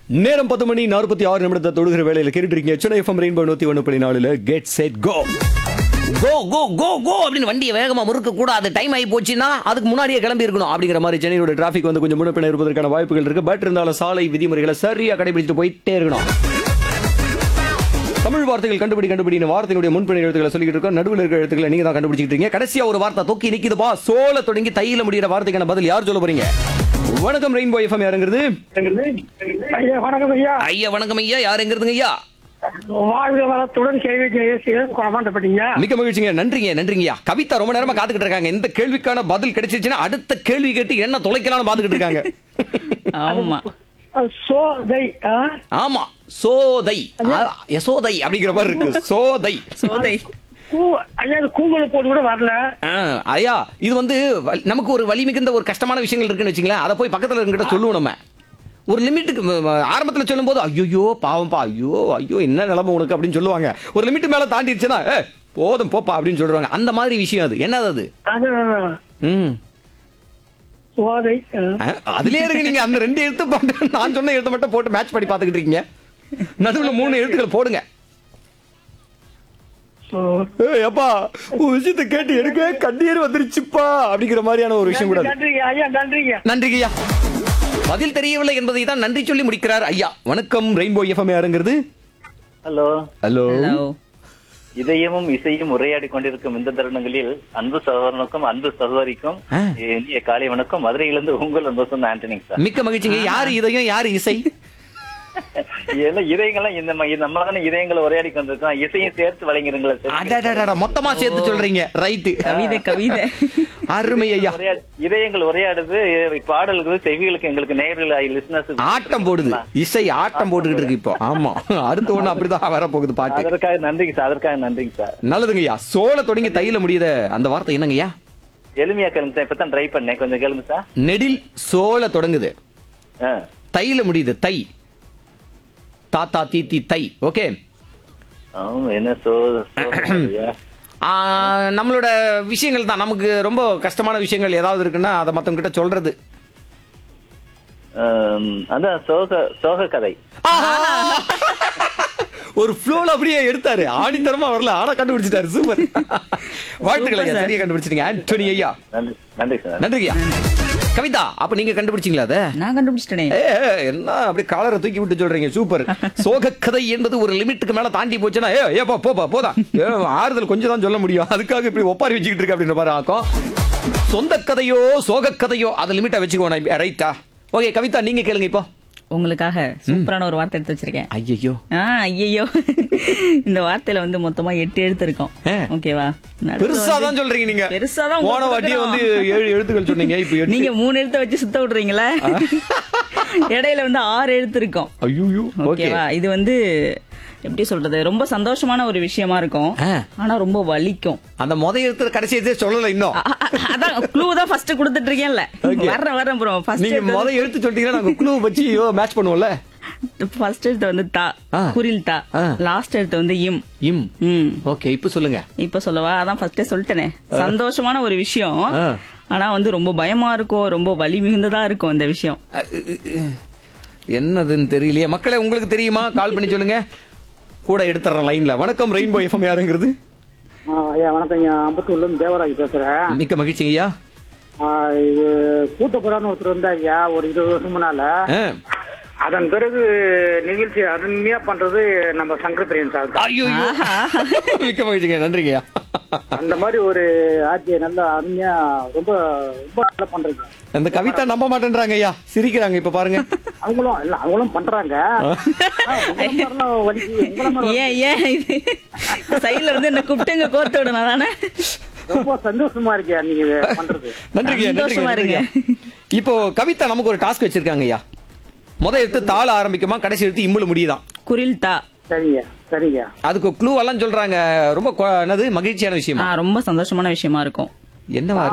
நேரம் பத்து மணி நாற்பத்தி ஆறு நிமிடத்தை தொடுகிற வேலையில கேட்டுட்டு இருக்கீங்க சென்னை எஃப்எம் ரெயின்போ நூத்தி ஒன்று புள்ளி நாலுல கெட் செட் கோ கோ கோ கோ கோ அப்படின்னு வண்டியை வேகமா முறுக்க கூடாது டைம் ஆகி போச்சுன்னா அதுக்கு முன்னாடியே கிளம்பி இருக்கணும் அப்படிங்கிற மாதிரி சென்னையோட டிராஃபிக் வந்து கொஞ்சம் முன்னப்பின இருப்பதற்கான வாய்ப்புகள் இருக்கு பட் இருந்தாலும் சாலை விதிமுறைகளை சரியா கடைபிடிச்சிட்டு போயிட்டே இருக்கணும் தமிழ் வார்த்தைகள் கண்டுபிடி கண்டுபிடின வார்த்தைகளுடைய முன்பின் எழுத்துக்களை சொல்லிட்டு இருக்கோம் நடுவில் இருக்கிற எழுத்துக்களை நீங்க தான் கண்டுபிடிச்சிட்டு இருக்கீங்க கடைசியா ஒரு வார்த்தை தொக்கி நிக்குதுப்பா சோல தொடங்கி தையில முடியிற வார்த்தைக்கான பதில் யார் சொல்ல போறீங்க வணக்கம் ரெயின்போ எஃப்எம் யாருங்கிறது ஐயா வணக்கம் ஐயா ஐயா வணக்கம் ஐயா யாருங்கிறதுங்க ஐயா வாழ்க வளத்துடன் கேள்வி ஜெயசீலன் குழமாண்டப்பட்டீங்க மிக்க மகிழ்ச்சிங்க நன்றிங்க நன்றிங்கய்யா கவிதா ரொம்ப நேரமா காத்துக்கிட்டு இருக்காங்க இந்த கேள்விக்கான பதில் கிடைச்சிச்சுன்னா அடுத்த கேள்வி கேட்டு என்ன தொலைக்கலாம்னு பாத்துக்கிட்டு இருக்காங்க ஆமா சோதை ஆ? ஆமா சோதை ஆ, யசோதை அப்படிங்கிற மாதிரி இருக்கு சோதை சோதை கூ- ஐயா இது கூகுள் போட்டு கூட வரல ஆ, ஐயா இது வந்து வ- நமக்கு ஒரு வலி மிகுந்த ஒரு கஷ்டமான விஷயங்கள் இருக்குன்னு வச்சுங்களேன் அதை போய் பக்கத்துல இருக்கிட்ட சொல்லுவோம் நம்ம ஒரு லிமிட்டுக்கு ம- ம- ஆரம்பத்துல சொல்லும்போது ஐயோ பாவம்பா ஐயோ ஐயோ என்ன நிலைமை உனக்கு அப்படின்னு சொல்லுவாங்க ஒரு லிமிட் மேல தாண்டிடுச்சுன்னா ஏ போதும் போப்பா அப்படின்னு சொல்றாங்க அந்த மாதிரி விஷயம் அது என்னது அது அது ம் சோதை ஆ. அஹ், அதுலயே இருங்க நீங்க அந்த ரெண்டு எழுத்து போட்டு நான் சொன்ன எழுத்து மட்டும் போட்டு மேட்ச் பண்ணி பாத்துக்கிட்டு இருக்கீங்க நடுவுல மூணு எழுத்துக்கள் போடுங்க சோ- ஏய் அப்பா உன் விஷயத்தை கேட்டு எனக்கு கண்ணீர் வந்துருச்சுப்பா அப்படிங்கிற மாதிரியான ஒரு விஷயம் கூட அது. நன்றிங்க ஐயா நன்றிங்க நன்றி ஐயா பதில் தெரியவில்லை என்பதை தான் நன்றி சொல்லி முடிக்கிறார் ஐயா வணக்கம் ரெயின்போ எஃப்எம் யாருங்கிறது ஹலோ ஹலோ ஹலோ இதயமும் இசையும் உரையாடி கொண்டிருக்கும் இந்த தருணங்களில் அன்பு சகோதரனுக்கும் அன்பு சகோதரிக்கும் ஆ. இனிய காலை வணக்கம் மதுரையிலிருந்து உங்கள் அன்பு சொந்த ஆண்டனிங் சார் மிக்க மகிழ்ச்சிங்க யாரு இதயம் யாரு இசை எல்லாம் இதயங்கள்லாம் இந்த ம- நம்ம தானே இதயங்களை உரையாடி கொண்டிருக்கோம் இசையும் சேர்த்து வழங்கிருங்களா சார் அடடடடா, மொத்தமா சேர்த்து சொல்றீங்க ரைட்டு கவிதை கவிதை அருமை ஐயா உரையா- இதயங்கள் உரையாடுது பாடல்கள் செவிகளுக்கு எங்களுக்கு நேரில் லிஸ்னஸ் ஆட்டம் போடுது இசை ஆட்டம் போட்டுக்கிட்டு இருக்கு இப்போ ஆமா அடுத்த ஒண்ணு அப்படிதான் வரப்போகுது பாட்டு அதற்காக நன்றிங்க சார் அதற்காக நன்றிங்க சார் நல்லதுங்கய்யா சோள தொடங்கி தையில முடியுத அந்த வார்த்தை என்னங்கய்யா எளிமையா கேளுங்க சார் இப்பதான் ட்ரை பண்ணேன் கொஞ்சம் கேளுங்க சார் நெடில் சோள தொடங்குது ஆ. தையில முடியுது தை தாத்தா தீத்தி தை ஓகே ஆமா, என்ன சோ சோ- நம்மளோட விஷயங்கள் தான் நமக்கு ரொம்ப கஷ்டமான விஷயங்கள் ஏதாவது இருக்குன்னா அதை மத்தவங்க கிட்ட சொல்றது ஆம், அதான் சோக சோக கதை ஒரு ஃப்ளோல அப்படியே எடுத்தாரு ஆணித்தரமா வரல ஆனா கண்டுபிடிச்சிட்டாரு சூப்பர் வாழ்த்துக்கள் ஐயா சரியா கண்டுபிடிச்சிட்டீங்க ஆண்டோனி ஐயா நன்றி நன்றி சார் நன்றியா கவிதா அப்ப நீங்க கண்டுபிடிச்சீங்களா அதை நான் கண்டுபிடிச்சிட்டேனே ஏ, என்ன அப்படி காலரை தூக்கி விட்டு சொல்றீங்க சூப்பர் சோக கதை என்பது ஒரு லிமிட்டுக்கு மேல தாண்டி போச்சுன்னா ஏ ஏப்பா போப்பா போதா ஏ, ஆறுதல் கொஞ்சம் தான் சொல்ல முடியும் அதுக்காக இப்படி ஒப்பாரி வச்சுக்கிட்டு இருக்கு அப்படின்ற மாதிரி ஆக்கும் சொந்த கதையோ சோக கதையோ அதை லிமிட்டா வச்சுக்கோணும் ரைட்டா ஓகே கவிதா நீங்க கேளுங்க இப்போ உங்களுக்காக சூப்பரான ஒரு வார்த்தை எடுத்து வச்சிருக்கேன் ஐயோ ஆ ஐயோ இந்த வார்த்தையில வந்து மொத்தமா எட்டு எழுத்து இருக்கும் ஆ. ஓகேவா நடுவுல பெருசா வந்து- தான் சொல்றீங்க நீங்க பெருசா தான் உங்களுக்கு போன வாட்டியே வந்து கொடுக்கணும். ஏழு எழுத்துக்கள் சொன்னீங்க இப்போ எட்டு. நீங்க மூணு எழுத்த வச்சு சுத்த விடுறீங்களா இடையில வந்து ஆறு எழுத்து இருக்கும் ஐயோ ஓகே ஓகேவா இது வந்து எப்படி சொல்றது ரொம்ப சந்தோஷமான ஒரு விஷயமா இருக்கும் ஆ. ஆனா ரொம்ப வலிக்கும் அந்த முத எழுத்து கடைசி எழுத்து சொல்லல இன்னும் அ- அ- அதான் க்ளூ தான் ஃபர்ஸ்ட் கொடுத்துட்டு இருக்கேன்ல Okay. வர்றேன் வர்றேன் ப்ரோ நீங்க முத ஃபர்ஸ்ட் எழுத்து சொல்லிட்டீங்கன்னா நாங்க குழு வச்சு மேட்ச் பண்ணுவோம்ல ஃபர்ஸ்ட் எழுத்து வந்து தா ஆ. குரில் தா ஆ. லாஸ்ட் எழுத்து வந்து இம் இம் ம் ஓகே இப்போ சொல்லுங்க இப்ப சொல்லவா அதான் ஃபர்ஸ்டே சொல்லிட்டேனே சந்தோஷமான ஒரு விஷயம் ஆ. ஆனா வந்து ரொம்ப பயமா இருக்கும் ரொம்ப வலி மிகுந்ததா இருக்கும் இந்த விஷயம் என்னதுன்னு தெரியலையே மக்களே உங்களுக்கு தெரியுமா கால் பண்ணி சொல்லுங்க கூட எடுத்துறேன் லைன்ல வணக்கம் ரெயின்போ எஃப்எம் யாருங்கிறது ஆ, ஐயா வணக்கம் ஐயா அம்பத்தூர்ல இருந்து தேவராஜ் பேசுறேன் மிக்க மகிழ்ச்சி ஐயா ஆ, இது கூட்டப்புறான்னு ஒருத்தர் வந்தார் ஐயா ஒரு இருபது வருஷம் முன்னால ஆ. அதன் பிறகு நிகழ்ச்சி அருமையா பண்றது நம்ம சங்கர் பிரியன் சார் தான். ஐயோ மிக்க மகிழ்ச்சிங்க நன்றிங்கய்யா அந்த மாதிரி ஒரு ஆட்சியை நல்லா அருமையா ரொம்ப ரொம்ப நல்லா பண்றீங்க அந்த கவிதா நம்ப மாட்டேன்றாங்க ஐயா சிரிக்கிறாங்க இப்ப பாருங்க அவங்களும் இல்ல அவங்களும் பண்றாங்க ஆனா, உங்களை மாதிரிலாம் வலிக்கு, உங்களை மாதிரி ஏன் ஏன் இது சைடுல இருந்து என்ன கூப்பிட்டுங்க கோர்த்து விடணும் தானே ரொம்ப சந்தோஷமா இருக்கியா நீங்க இதை பண்றது நன்றிங்க சந்தோஷமா நன்றிங்க இப்போ கவிதா நமக்கு ஒரு டாஸ்க் வச்சிருக்காங்க ஐயா முத எடுத்து தாள ஆரம்பிக்குமா கடைசி எடுத்து இம்முல முடியுதான் குரில் தா சரிங்க சரிங்க அதுக்கு க்ளூ எல்லாம் சொல்றாங்க ரொம்ப கொ- என்னது மகிழ்ச்சியான விஷயமா ஆ, ரொம்ப சந்தோஷமான விஷயமா இருக்கும் என்னவா